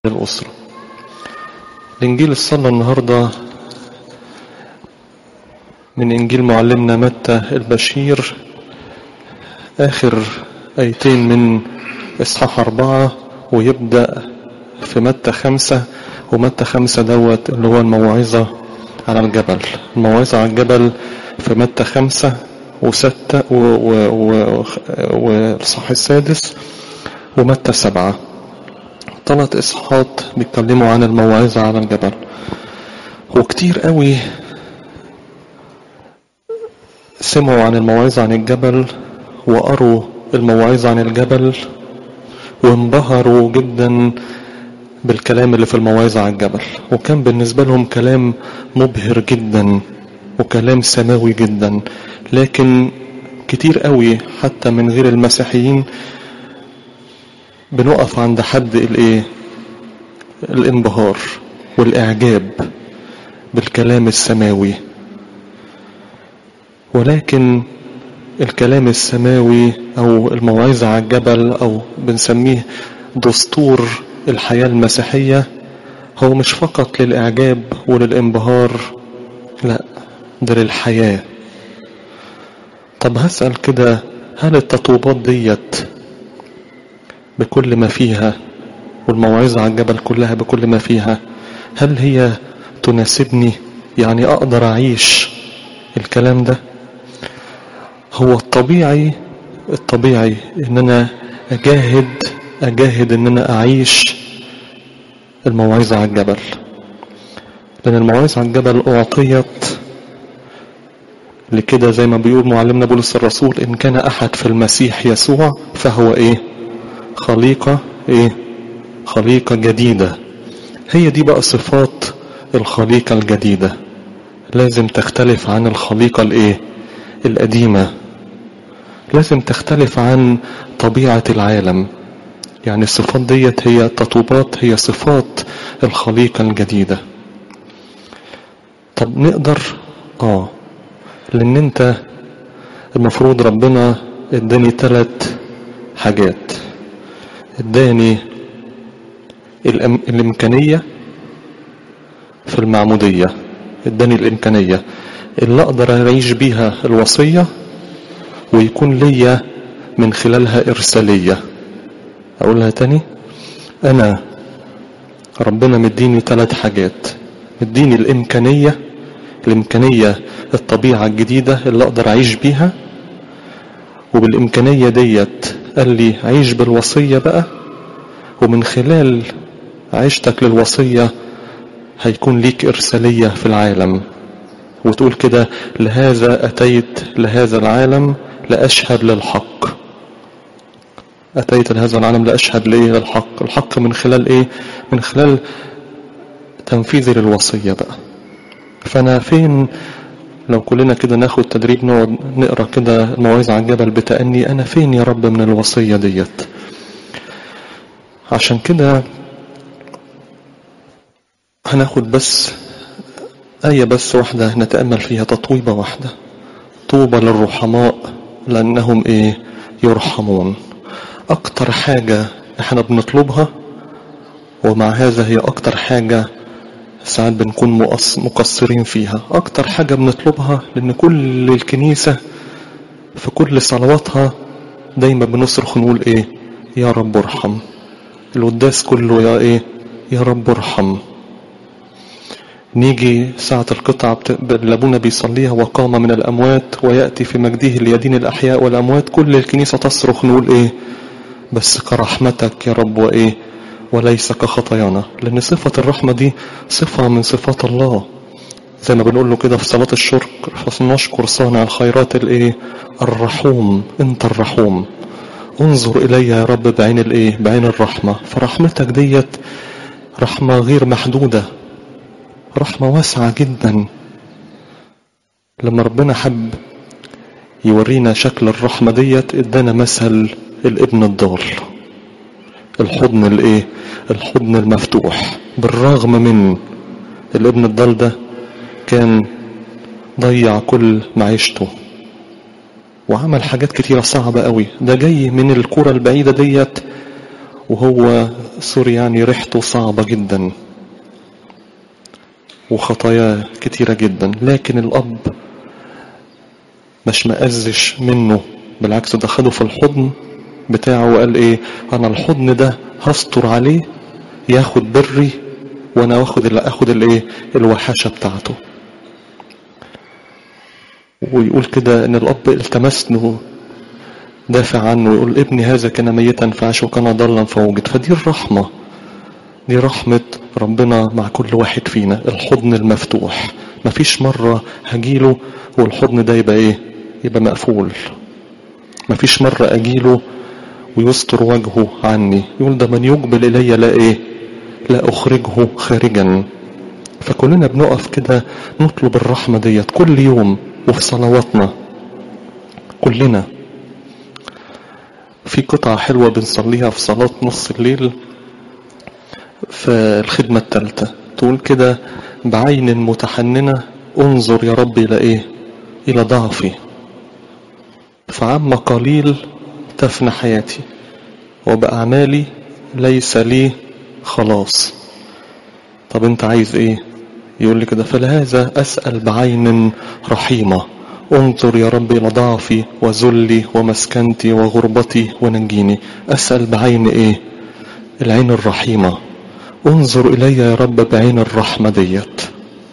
الأسرة الإنجيل الصلاة النهاردة من إنجيل معلمنا متى البشير آخر آيتين من إصحاح أربعة ويبدأ في متى خمسة ومتى خمسة دوت اللي هو الموعظة على الجبل الموعظة على الجبل في متى خمسة وستة والصح السادس ومتى سبعة ثلاث إصحاحات بيتكلموا عن الموعظة على الجبل وكتير قوي سمعوا عن الموعظة عن الجبل وقروا الموعظة عن الجبل وانبهروا جدا بالكلام اللي في الموعظة على الجبل وكان بالنسبة لهم كلام مبهر جدا وكلام سماوي جدا لكن كتير قوي حتى من غير المسيحيين بنقف عند حد الايه الانبهار والاعجاب بالكلام السماوي ولكن الكلام السماوي او الموعظة على الجبل او بنسميه دستور الحياة المسيحية هو مش فقط للاعجاب وللانبهار لا ده للحياة طب هسأل كده هل التطوبات ديت بكل ما فيها والموعظة على الجبل كلها بكل ما فيها هل هي تناسبني يعني أقدر أعيش الكلام ده هو الطبيعي الطبيعي إن أنا أجاهد أجاهد إن أنا أعيش الموعظة على الجبل لأن الموعظة على الجبل أعطيت لكده زي ما بيقول معلمنا بولس الرسول إن كان أحد في المسيح يسوع فهو إيه خليقة ايه خليقة جديدة هي دي بقى صفات الخليقة الجديدة لازم تختلف عن الخليقة الايه القديمة لازم تختلف عن طبيعة العالم يعني الصفات ديت هي تطوبات هي صفات الخليقة الجديدة طب نقدر اه لان انت المفروض ربنا اداني ثلاث حاجات اداني الأم... الامكانية في المعمودية اداني الامكانية اللي اقدر اعيش بيها الوصية ويكون ليا من خلالها ارسالية اقولها تاني انا ربنا مديني ثلاث حاجات مديني الامكانية الامكانية الطبيعة الجديدة اللي اقدر اعيش بيها وبالامكانية ديت قال لي عيش بالوصية بقى ومن خلال عيشتك للوصية هيكون ليك إرسالية في العالم وتقول كده لهذا أتيت لهذا العالم لأشهد للحق أتيت لهذا العالم لأشهد لإيه للحق الحق من خلال إيه من خلال تنفيذي للوصية بقى فأنا فين لو كلنا كده ناخد تدريب نقعد نقرا كده الموعظة على الجبل بتأني أنا فين يا رب من الوصية ديت عشان كده هناخد بس آية بس واحدة نتأمل فيها تطويبة واحدة طوبى للرحماء لأنهم إيه يرحمون أكتر حاجة إحنا بنطلبها ومع هذا هي أكتر حاجة ساعات بنكون مقصرين فيها أكتر حاجة بنطلبها لأن كل الكنيسة في كل صلواتها دايما بنصرخ نقول إيه يا رب ارحم القداس كله يا إيه يا رب ارحم نيجي ساعة القطعة اللي أبونا بيصليها وقام من الأموات ويأتي في مجده ليدين الأحياء والأموات كل الكنيسة تصرخ نقول إيه بس كرحمتك يا رب وإيه وليس كخطايانا لأن صفة الرحمة دي صفة من صفات الله زي ما بنقول له كده في صلاة الشرق فنشكر صانع الخيرات الايه الرحوم انت الرحوم انظر الي يا رب بعين الايه بعين الرحمة فرحمتك ديت رحمة غير محدودة رحمة واسعة جدا لما ربنا حب يورينا شكل الرحمة ديت ادانا مثل الابن الضال الحضن الايه الحضن المفتوح بالرغم من الابن الضال ده كان ضيع كل معيشته وعمل حاجات كتيرة صعبة قوي ده جاي من الكرة البعيدة ديت وهو سوري يعني ريحته صعبة جدا وخطاياه كتيرة جدا لكن الأب مش مأزش منه بالعكس ده خده في الحضن بتاعه وقال ايه انا الحضن ده هستر عليه ياخد بري وانا واخد اللي اخد الايه الوحاشة بتاعته ويقول كده ان الاب التمس له دافع عنه ويقول ابني هذا كان ميتا فعاش وكان ضالا فوجد فدي الرحمة دي رحمة ربنا مع كل واحد فينا الحضن المفتوح مفيش مرة هجيله والحضن ده يبقى ايه يبقى مقفول مفيش مرة اجيله ويستر وجهه عني يقول ده من يقبل الي لا ايه لا اخرجه خارجا فكلنا بنقف كده نطلب الرحمة ديت كل يوم وفي صلواتنا كلنا في قطعة حلوة بنصليها في صلاة نص الليل في الخدمة الثالثة تقول كده بعين متحننة انظر يا رب إلى إيه إلى ضعفي فعم قليل تفنى حياتي وبأعمالي ليس لي خلاص طب انت عايز ايه يقول لي كده فلهذا أسأل بعين رحيمة انظر يا رب إلى ضعفي وذلي ومسكنتي وغربتي ونجيني أسأل بعين إيه العين الرحيمة انظر إلي يا رب بعين الرحمة ديت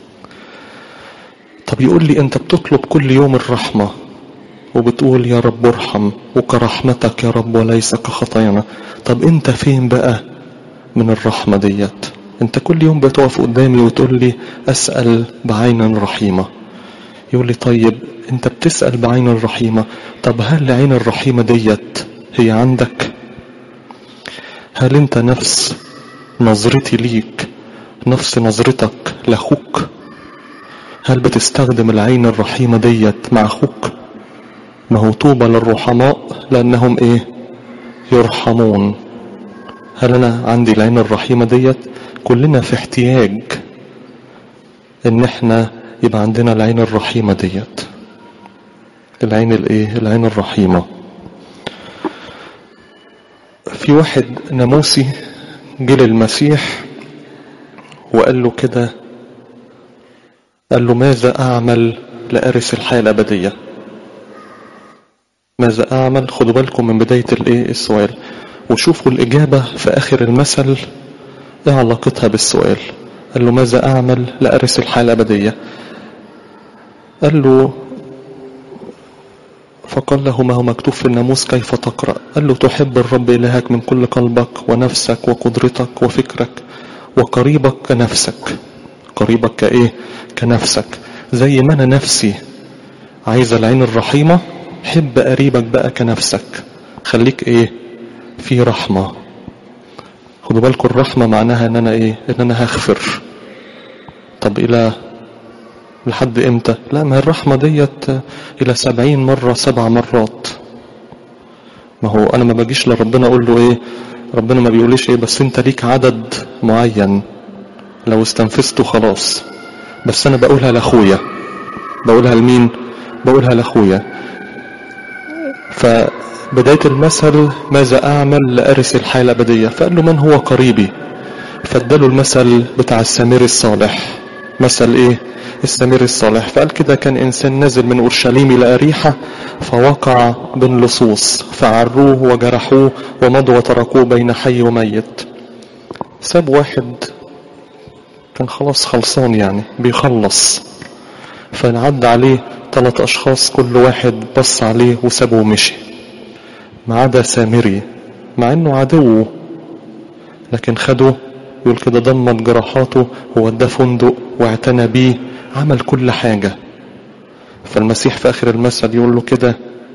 طب يقول لي أنت بتطلب كل يوم الرحمة وبتقول يا رب ارحم وكرحمتك يا رب وليس كخطايانا طب أنت فين بقى من الرحمة ديت أنت كل يوم بتقف قدامي وتقول لي أسأل بعين رحيمة يقول لي طيب انت بتسأل بعين الرحيمة طب هل العين الرحيمة ديت هي عندك هل انت نفس نظرتي ليك نفس نظرتك لاخوك هل بتستخدم العين الرحيمة ديت مع اخوك ما هو طوبى للرحماء لانهم ايه يرحمون هل انا عندي العين الرحيمة ديت كلنا في احتياج ان احنا يبقى عندنا العين الرحيمة ديت العين الايه العين الرحيمة في واحد ناموسي جه للمسيح وقال له كده قال له ماذا اعمل لارث الحياة الابدية ماذا اعمل خدوا بالكم من بداية الايه السؤال وشوفوا الاجابة في اخر المثل ايه علاقتها بالسؤال قال له ماذا اعمل لارث الحياة الابدية قال له فقال له ما هو مكتوب في الناموس كيف تقرأ قال له تحب الرب إلهك من كل قلبك ونفسك وقدرتك وفكرك وقريبك كنفسك قريبك كإيه كنفسك زي ما أنا نفسي عايز العين الرحيمة حب قريبك بقى كنفسك خليك إيه في رحمة خدوا بالكم الرحمة معناها ان انا ايه ان انا هغفر طب الى لحد امتى لا ما الرحمة ديت الى سبعين مرة سبع مرات ما هو انا ما باجيش لربنا اقول له ايه ربنا ما بيقوليش ايه بس انت ليك عدد معين لو استنفذته خلاص بس انا بقولها لاخويا بقولها لمين بقولها لاخويا فبداية المثل ماذا اعمل لارث الحياة الابدية فقال له من هو قريبي فاداله المثل بتاع السمير الصالح مثل ايه السمير الصالح فقال كده كان انسان نازل من اورشليم الى اريحة فوقع بين لصوص فعروه وجرحوه ومضوا وتركوه بين حي وميت ساب واحد كان خلاص خلصان يعني بيخلص فنعد عليه ثلاث اشخاص كل واحد بص عليه وسابه ومشي ما عدا سامري مع انه عدوه لكن خده يقول كده ضمت جراحاته ووداه فندق واعتنى بيه عمل كل حاجة فالمسيح في آخر المثل يقول له كده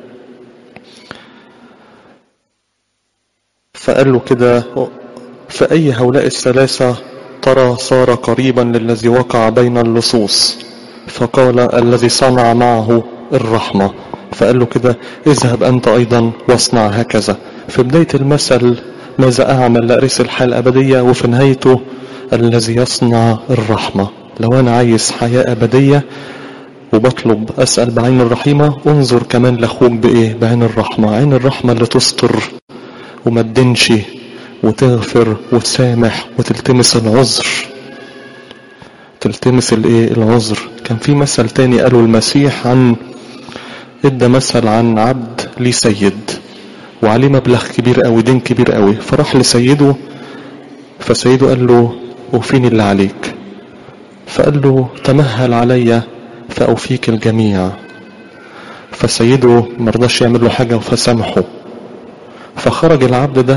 فقال له كده فأي هؤلاء الثلاثة ترى صار قريبا للذي وقع بين اللصوص فقال الذي صنع معه الرحمة فقال له كده اذهب أنت أيضا واصنع هكذا في بداية المثل ماذا أعمل لأرث الحياة الأبدية وفي نهايته الذي يصنع الرحمة لو أنا عايز حياة أبدية وبطلب أسأل بعين الرحيمة انظر كمان لأخوك بإيه بعين الرحمة عين الرحمة اللي تستر وما تدنش وتغفر وتسامح وتلتمس العذر تلتمس الايه العذر كان في مثل تاني قاله المسيح عن ادى مثل عن عبد ليه سيد وعليه مبلغ كبير قوي دين كبير قوي فراح لسيده فسيده قال له اوفيني اللي عليك فقال له تمهل علي فاوفيك الجميع فسيده مرضاش يعمل له حاجه فسامحه فخرج العبد ده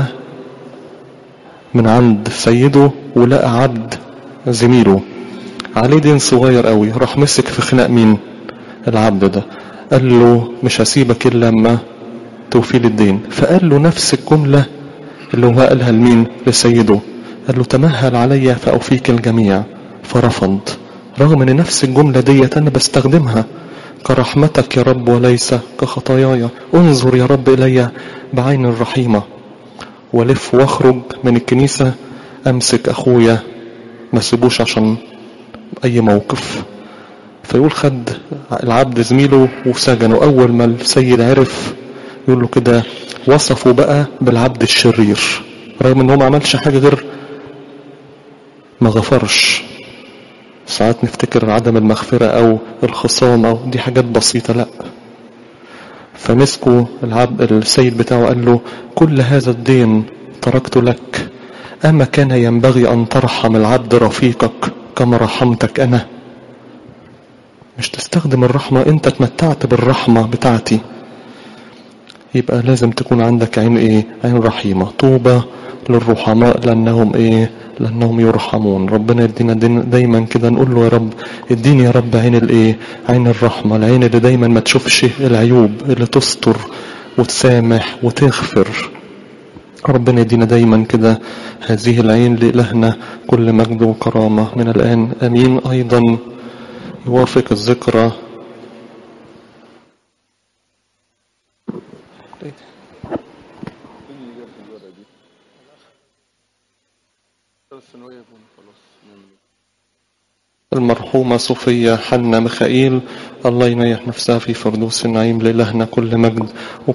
من عند سيده ولقى عبد زميله عليه دين صغير قوي راح مسك في خناق مين العبد ده قال له مش هسيبك الا لما توفي لي الدين فقال له نفس الجمله اللي هو قالها لمين لسيده قال له تمهل علي فاوفيك الجميع فرفض رغم ان نفس الجمله ديت انا بستخدمها كرحمتك يا رب وليس كخطاياي انظر يا رب الي بعين الرحيمه ولف واخرج من الكنيسه امسك اخويا ما سيبوش عشان اي موقف فيقول خد العبد زميله وسجنه اول ما السيد عرف يقول له كده وصفه بقى بالعبد الشرير رغم ان هو ما عملش حاجه غير ما غفرش ساعات نفتكر عدم المغفرة أو الخصام أو دي حاجات بسيطة لا فمسكوا العبد السيد بتاعه قال له كل هذا الدين تركت لك أما كان ينبغي أن ترحم العبد رفيقك كما رحمتك أنا مش تستخدم الرحمة أنت تمتعت بالرحمة بتاعتي يبقى لازم تكون عندك عين ايه عين رحيمة طوبى للرحماء لأنهم ايه لأنهم يرحمون ربنا يدينا دايما كده نقول له يا رب اديني يا رب عين الايه عين الرحمة العين اللي دايما ما تشوفش العيوب اللي تستر وتسامح وتغفر ربنا يدينا دايما كده هذه العين لإلهنا كل مجد وكرامة من الآن أمين أيضا يوافق الذكرى المرحومة صوفية حنا ميخائيل الله ينيح نفسها في فردوس النعيم لإلهنا كل مجد